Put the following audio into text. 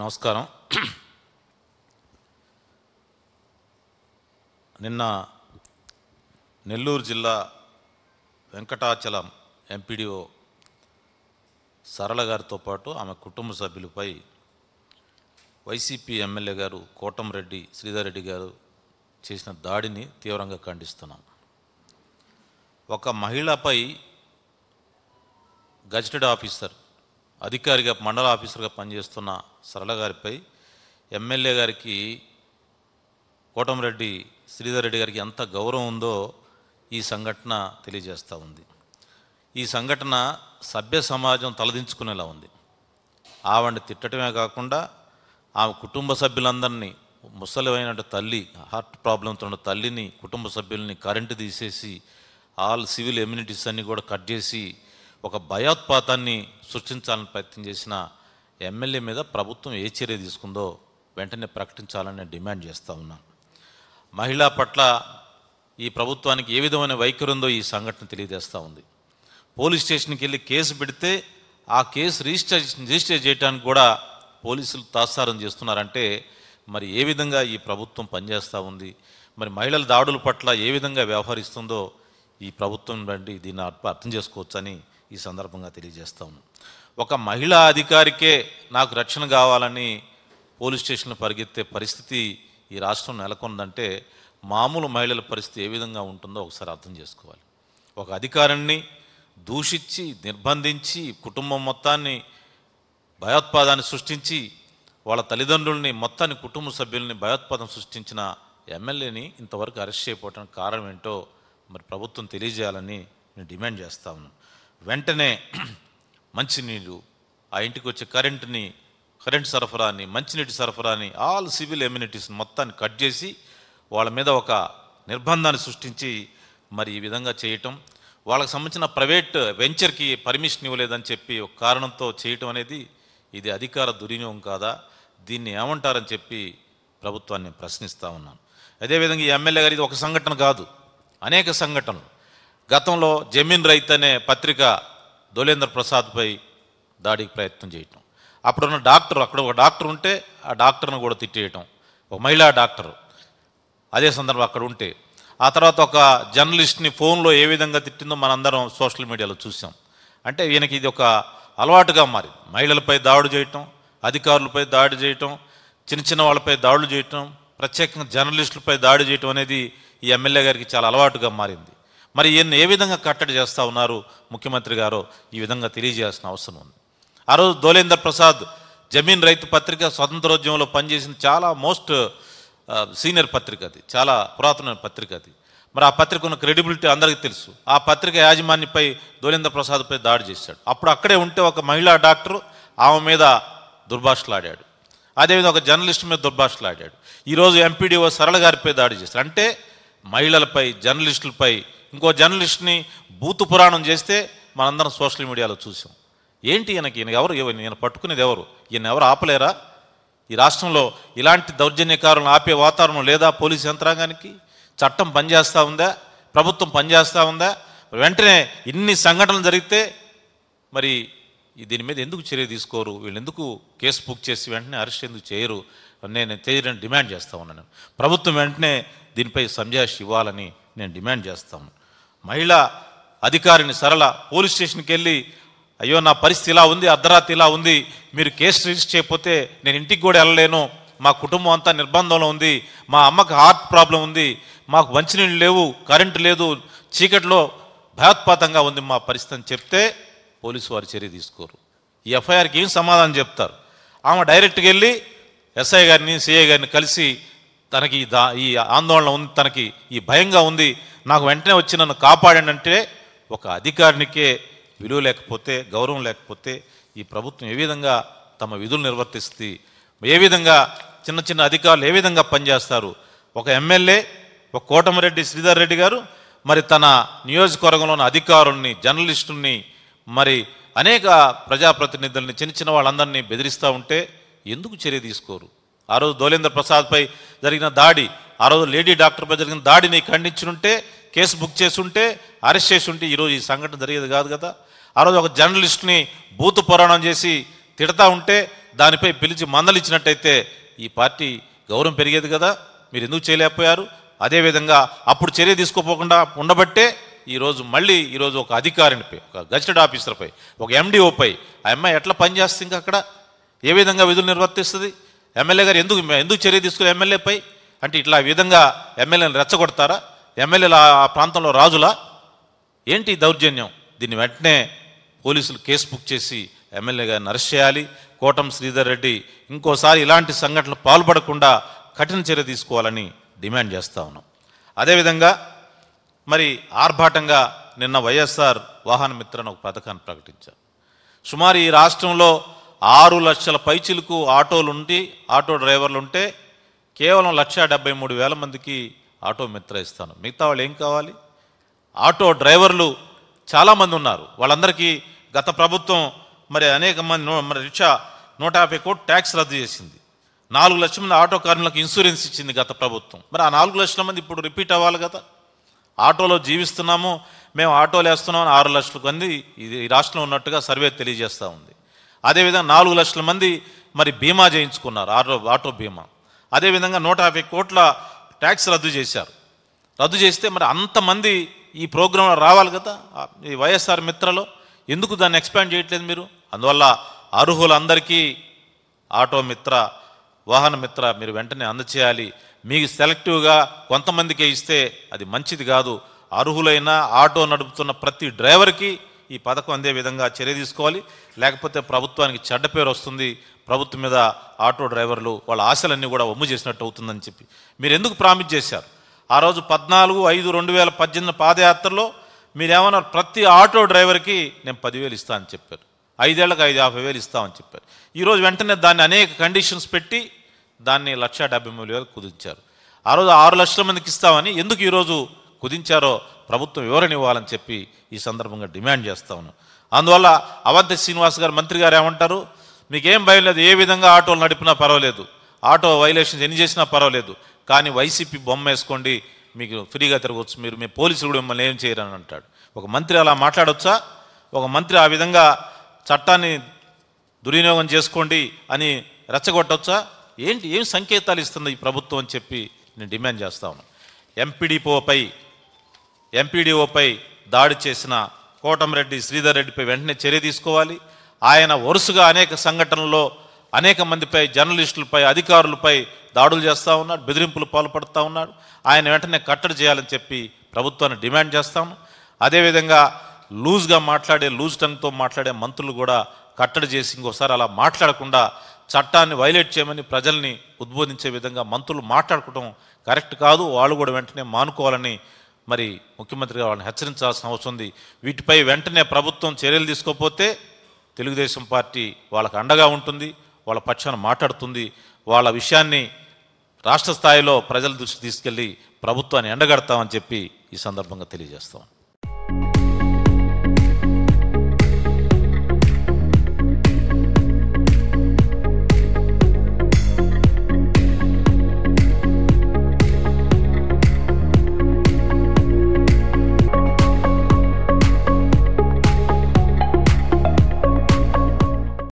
నమస్కారం నిన్న నెల్లూరు జిల్లా వెంకటాచలం ఎంపీడీఓ సరళ గారితో పాటు ఆమె కుటుంబ సభ్యులపై వైసీపీ ఎమ్మెల్యే గారు కోటంరెడ్డి శ్రీధర్ రెడ్డి గారు చేసిన దాడిని తీవ్రంగా ఖండిస్తున్నాం ఒక మహిళపై గజెటెడ్ ఆఫీసర్ అధికారిగా మండల ఆఫీసర్గా పనిచేస్తున్న సరళ గారిపై ఎమ్మెల్యే గారికి కోటంరెడ్డి శ్రీధర్ రెడ్డి గారికి ఎంత గౌరవం ఉందో ఈ సంఘటన తెలియజేస్తూ ఉంది ఈ సంఘటన సభ్య సమాజం తలదించుకునేలా ఉంది ఆవిడని తిట్టడమే కాకుండా ఆమె కుటుంబ సభ్యులందరినీ ముసలివైన తల్లి హార్ట్ ప్రాబ్లంతో ఉన్న తల్లిని కుటుంబ సభ్యుల్ని కరెంటు తీసేసి ఆల్ సివిల్ ఎమ్యూనిటీస్ అన్ని కూడా కట్ చేసి ఒక భయోత్పాతాన్ని సృష్టించాలని ప్రయత్నం చేసిన ఎమ్మెల్యే మీద ప్రభుత్వం ఏ చర్య తీసుకుందో వెంటనే ప్రకటించాలని నేను డిమాండ్ చేస్తూ ఉన్నాను మహిళా పట్ల ఈ ప్రభుత్వానికి ఏ విధమైన వైఖరి ఉందో ఈ సంఘటన తెలియజేస్తూ ఉంది పోలీస్ స్టేషన్కి వెళ్ళి కేసు పెడితే ఆ కేసు రిజిస్టర్ రిజిస్టర్ చేయడానికి కూడా పోలీసులు తాత్సారం చేస్తున్నారంటే మరి ఏ విధంగా ఈ ప్రభుత్వం పనిచేస్తూ ఉంది మరి మహిళల దాడుల పట్ల ఏ విధంగా వ్యవహరిస్తుందో ఈ ప్రభుత్వం బట్టి దీన్ని అర్థ- అర్థం చేసుకోవచ్చని ఈ సందర్భంగా తెలియజేస్తాము ఒక మహిళా అధికారికే నాకు రక్షణ కావాలని పోలీస్ స్టేషన్లో పరిగెత్తే పరిస్థితి ఈ రాష్ట్రం నెలకొందంటే మామూలు మహిళల పరిస్థితి ఏ విధంగా ఉంటుందో ఒకసారి అర్థం చేసుకోవాలి ఒక అధికారాన్ని దూషించి నిర్బంధించి కుటుంబం మొత్తాన్ని భయోత్పాదాన్ని సృష్టించి వాళ్ళ తల్లిదండ్రుల్ని మొత్తాన్ని కుటుంబ సభ్యుల్ని భయోత్పాదం సృష్టించిన ఎమ్మెల్యేని ఇంతవరకు అరెస్ట్ చేయకపోవడానికి కారణం ఏంటో మరి ప్రభుత్వం తెలియజేయాలని నేను డిమాండ్ చేస్తా ఉన్నాను వెంటనే మంచినీళ్ళు ఆ ఇంటికి వచ్చే కరెంటుని కరెంట్ సరఫరాని మంచినీటి సరఫరాని ఆల్ సివిల్ ఎమ్యూనిటీస్ మొత్తాన్ని కట్ చేసి వాళ్ళ మీద ఒక నిర్బంధాన్ని సృష్టించి మరి ఈ విధంగా చేయటం వాళ్ళకి సంబంధించిన ప్రైవేట్ వెంచర్కి పర్మిషన్ ఇవ్వలేదని చెప్పి ఒక కారణంతో చేయటం అనేది ఇది అధికార దుర్వినియోగం కాదా దీన్ని ఏమంటారని చెప్పి ప్రభుత్వాన్ని ప్రశ్నిస్తూ ఉన్నాను అదేవిధంగా ఈ ఎమ్మెల్యే గారి ఇది ఒక సంఘటన కాదు అనేక సంఘటనలు గతంలో జమీన్ రైత్ అనే పత్రిక దోలేంద్ర ప్రసాద్పై దాడికి ప్రయత్నం చేయటం అప్పుడున్న డాక్టర్ అక్కడ ఒక డాక్టర్ ఉంటే ఆ డాక్టర్ను కూడా తిట్టేయటం ఒక మహిళా డాక్టర్ అదే సందర్భం అక్కడ ఉంటే ఆ తర్వాత ఒక జర్నలిస్ట్ని ఫోన్లో ఏ విధంగా తిట్టిందో మనందరం సోషల్ మీడియాలో చూసాం అంటే ఈయనకి ఇది ఒక అలవాటుగా మారింది మహిళలపై దాడులు చేయటం అధికారులపై దాడి చేయటం చిన్న చిన్న వాళ్ళపై దాడులు చేయటం ప్రత్యేకంగా జర్నలిస్టులపై దాడి చేయటం అనేది ఈ ఎమ్మెల్యే గారికి చాలా అలవాటుగా మారింది మరి ఈయన్ని ఏ విధంగా కట్టడి చేస్తూ ఉన్నారు ముఖ్యమంత్రి గారు ఈ విధంగా తెలియజేయాల్సిన అవసరం ఉంది ఆ రోజు దోలేందర్ ప్రసాద్ జమీన్ రైతు పత్రిక స్వతంత్రోద్యమంలో పనిచేసిన చాలా మోస్ట్ ఆ, సీనియర్ పత్రిక అది చాలా పురాతనమైన పత్రిక అది మరి ఆ పత్రిక ఉన్న క్రెడిబిలిటీ అందరికీ తెలుసు ఆ పత్రిక యాజమాన్యపై దోలేంద్ర ప్రసాద్పై దాడి చేశాడు అప్పుడు అక్కడే ఉంటే ఒక మహిళా డాక్టర్ ఆమె మీద దుర్భాషలాడాడు అదేవిధంగా ఒక జర్నలిస్ట్ మీద దుర్భాషలాడాడు ఈరోజు ఎంపీడీఓ సరళ గారిపై దాడి చేశాడు అంటే మహిళలపై జర్నలిస్టులపై ఇంకో జర్నలిస్ట్ని బూతు పురాణం చేస్తే మనందరం సోషల్ మీడియాలో చూసాం ఏంటి ఈయనకి ఈయన ఎవరు ఈయన ఈయన పట్టుకునేది ఎవరు ఈయన ఎవరు ఆపలేరా ఈ రాష్ట్రంలో ఇలాంటి దౌర్జన్యకారులను ఆపే వాతావరణం లేదా పోలీస్ యంత్రాంగానికి చట్టం పనిచేస్తూ ఉందా ప్రభుత్వం పనిచేస్తూ ఉందా వెంటనే ఇన్ని సంఘటనలు జరిగితే మరి ఈ దీని మీద ఎందుకు చర్య తీసుకోరు వీళ్ళు ఎందుకు కేసు బుక్ చేసి వెంటనే అరెస్ట్ ఎందుకు చేయరు నేను చేయరని డిమాండ్ చేస్తా ఉన్నాను ప్రభుత్వం వెంటనే దీనిపై సంజాయిషి ఇవ్వాలని నేను డిమాండ్ చేస్తాను మహిళా అధికారిని సరళ పోలీస్ స్టేషన్కి వెళ్ళి అయ్యో నా పరిస్థితి ఇలా ఉంది అర్ధరాత్రి ఇలా ఉంది మీరు కేసు రిజిస్టర్ చేయకపోతే నేను ఇంటికి కూడా వెళ్ళలేను మా కుటుంబం అంతా నిర్బంధంలో ఉంది మా అమ్మకి హార్ట్ ప్రాబ్లం ఉంది మాకు మంచినీళ్ళు లేవు కరెంటు లేదు చీకట్లో భయోత్పాతంగా ఉంది మా పరిస్థితి అని చెప్తే పోలీసు వారు చర్య తీసుకోరు ఈ ఎఫ్ఐఆర్కి ఏం సమాధానం చెప్తారు ఆమె డైరెక్ట్గా వెళ్ళి ఎస్ఐ గారిని సిఐ గారిని కలిసి తనకి ఈ దా ఈ ఆందోళన ఉంది తనకి ఈ భయంగా ఉంది నాకు వెంటనే వచ్చి నన్ను కాపాడండి అంటే ఒక అధికారినికే విలువ లేకపోతే గౌరవం లేకపోతే ఈ ప్రభుత్వం ఏ విధంగా తమ విధులు నిర్వర్తిస్తుంది ఏ విధంగా చిన్న చిన్న అధికారులు ఏ విధంగా పనిచేస్తారు ఒక ఎమ్మెల్యే ఒక కోటమిరెడ్డి శ్రీధర్ రెడ్డి గారు మరి తన నియోజకవర్గంలోని అధికారుల్ని జర్నలిస్టుల్ని మరి అనేక ప్రజాప్రతినిధుల్ని చిన్న చిన్న వాళ్ళందరినీ బెదిరిస్తూ ఉంటే ఎందుకు చర్య తీసుకోరు ఆ రోజు దోలేంద్ర ప్రసాద్పై జరిగిన దాడి ఆ రోజు లేడీ డాక్టర్పై జరిగిన దాడిని ఖండించుంటే కేసు బుక్ చేసి ఉంటే అరెస్ట్ చేసి ఉంటే ఈరోజు ఈ సంఘటన జరిగేది కాదు కదా ఆ రోజు ఒక జర్నలిస్ట్ని బూతు పురాణం చేసి తిడతా ఉంటే దానిపై పిలిచి మందలిచ్చినట్టయితే ఈ పార్టీ గౌరవం పెరిగేది కదా మీరు ఎందుకు చేయలేకపోయారు అదేవిధంగా అప్పుడు చర్య తీసుకోపోకుండా ఉండబట్టే ఈరోజు మళ్ళీ ఈరోజు ఒక అధికారినిపై ఒక గజెటెడ్ ఆఫీసర్పై ఒక ఎండిఓపై ఆ అమ్మాయి ఎట్లా పనిచేస్తుంది ఇంకా అక్కడ ఏ విధంగా విధులు నిర్వర్తిస్తుంది ఎమ్మెల్యే గారు ఎందుకు ఎందుకు చర్య తీసుకుని ఎమ్మెల్యేపై అంటే ఇట్లా ఈ విధంగా ఎమ్మెల్యేని రెచ్చగొడతారా ఎమ్మెల్యేలు ఆ ప్రాంతంలో రాజులా ఏంటి ఈ దౌర్జన్యం దీన్ని వెంటనే పోలీసులు కేసు బుక్ చేసి ఎమ్మెల్యే గారిని అరెస్ట్ చేయాలి కోటం శ్రీధర్ రెడ్డి ఇంకోసారి ఇలాంటి సంఘటనలు పాల్పడకుండా కఠిన చర్య తీసుకోవాలని డిమాండ్ చేస్తా ఉన్నాం అదేవిధంగా మరి ఆర్భాటంగా నిన్న వైఎస్ఆర్ వాహన మిత్ర అని ఒక పథకాన్ని ప్రకటించారు సుమారు ఈ రాష్ట్రంలో ఆరు లక్షల పైచిలకు ఆటోలు ఉండి ఆటో డ్రైవర్లు ఉంటే కేవలం లక్ష డెబ్బై మూడు వేల మందికి ఆటో మిత్ర ఇస్తాను మిగతా వాళ్ళు ఏం కావాలి ఆటో డ్రైవర్లు చాలామంది ఉన్నారు వాళ్ళందరికీ గత ప్రభుత్వం మరి అనేక మంది నూ- మరి రిక్షా నూట యాభై కోట్లు ట్యాక్స్ రద్దు చేసింది నాలుగు లక్షల మంది ఆటో కార్మికులకు ఇన్సూరెన్స్ ఇచ్చింది గత ప్రభుత్వం మరి ఆ నాలుగు లక్షల మంది ఇప్పుడు రిపీట్ అవ్వాలి కదా ఆటోలో జీవిస్తున్నాము మేము ఆటోలు వేస్తున్నాం అని ఆరు లక్షల మంది ఇది ఈ రాష్ట్రంలో ఉన్నట్టుగా సర్వే తెలియజేస్తూ ఉంది అదేవిధంగా నాలుగు లక్షల మంది మరి బీమా చేయించుకున్నారు ఆటో ఆటో బీమా అదేవిధంగా నూట యాభై కోట్ల ట్యాక్స్ రద్దు చేశారు రద్దు చేస్తే మరి అంతమంది ఈ ప్రోగ్రాంలో రావాలి కదా ఆ, ఈ వైఎస్ఆర్ మిత్రలో ఎందుకు దాన్ని ఎక్స్పాండ్ చేయట్లేదు మీరు అందువల్ల అర్హులందరికీ ఆటో మిత్ర వాహన మిత్ర మీరు వెంటనే అందచేయాలి మీకు సెలెక్టివ్గా కొంతమందికే ఇస్తే అది మంచిది కాదు అర్హులైన ఆటో నడుపుతున్న ప్రతి డ్రైవర్కి ఈ పథకం అందే విధంగా చర్య తీసుకోవాలి లేకపోతే ప్రభుత్వానికి చెడ్డ పేరు వస్తుంది ప్రభుత్వం మీద ఆటో డ్రైవర్లు వాళ్ళ ఆశలన్నీ కూడా ఒమ్ము చేసినట్టు అవుతుందని చెప్పి మీరు ఎందుకు ప్రామిస్ చేశారు ఆ రోజు పద్నాలుగు ఐదు రెండు వేల పద్దెనిమిది పాదయాత్రలో మీరేమన్నా ప్రతి ఆటో డ్రైవర్కి నేను పదివేలు ఇస్తానని చెప్పారు ఐదేళ్లకు ఐదు యాభై వేలు ఇస్తామని చెప్పారు ఈరోజు వెంటనే దాన్ని అనేక కండిషన్స్ పెట్టి దాన్ని లక్ష డెబ్బై మూడు వేలకు కుదించారు ఆ రోజు ఆరు లక్షల మందికి ఇస్తామని ఎందుకు ఈరోజు కుదించారో ప్రభుత్వం వివరణ ఇవ్వాలని చెప్పి ఈ సందర్భంగా డిమాండ్ చేస్తా ఉన్నాను అందువల్ల అవంతి శ్రీనివాస్ గారు మంత్రి గారు ఏమంటారు మీకేం భయం లేదు ఏ విధంగా ఆటోలు నడిపినా పర్వాలేదు ఆటో వైలేషన్స్ ఎన్ని చేసినా పర్వాలేదు కానీ వైసీపీ బొమ్మ వేసుకోండి మీకు ఫ్రీగా తిరగవచ్చు మీరు మీ పోలీసులు కూడా మిమ్మల్ని ఏం చేయరని అంటాడు ఒక మంత్రి అలా మాట్లాడొచ్చా ఒక మంత్రి ఆ విధంగా చట్టాన్ని దుర్వినియోగం చేసుకోండి అని రెచ్చగొట్టొచ్చా ఏంటి ఏం సంకేతాలు ఇస్తుంది ఈ ప్రభుత్వం అని చెప్పి నేను డిమాండ్ చేస్తా ఉన్నాను ఎంపీడీఓపై ఎంపీడీఓపై దాడి చేసిన కోటంరెడ్డి శ్రీధర్ రెడ్డిపై వెంటనే చర్య తీసుకోవాలి ఆయన వరుసగా అనేక సంఘటనల్లో అనేక మందిపై జర్నలిస్టులపై అధికారులపై దాడులు చేస్తూ ఉన్నాడు బెదిరింపులు పాల్పడుతూ ఉన్నాడు ఆయన వెంటనే కట్టడి చేయాలని చెప్పి ప్రభుత్వాన్ని డిమాండ్ చేస్తాము అదేవిధంగా లూజ్గా మాట్లాడే లూజ్ టంగ్తో మాట్లాడే మంత్రులు కూడా కట్టడి చేసి ఇంకోసారి అలా మాట్లాడకుండా చట్టాన్ని వైలేట్ చేయమని ప్రజల్ని ఉద్బోధించే విధంగా మంత్రులు మాట్లాడుకోవడం కరెక్ట్ కాదు వాళ్ళు కూడా వెంటనే మానుకోవాలని మరి ముఖ్యమంత్రి గారు వాళ్ళని హెచ్చరించాల్సిన అవసరం ఉంది వీటిపై వెంటనే ప్రభుత్వం చర్యలు తీసుకోకపోతే తెలుగుదేశం పార్టీ వాళ్ళకు అండగా ఉంటుంది వాళ్ళ పక్షాన మాట్లాడుతుంది వాళ్ళ విషయాన్ని రాష్ట్ర స్థాయిలో ప్రజల దృష్టికి తీసుకెళ్ళి ప్రభుత్వాన్ని ఎండగడతామని చెప్పి ఈ సందర్భంగా తెలియజేస్తాం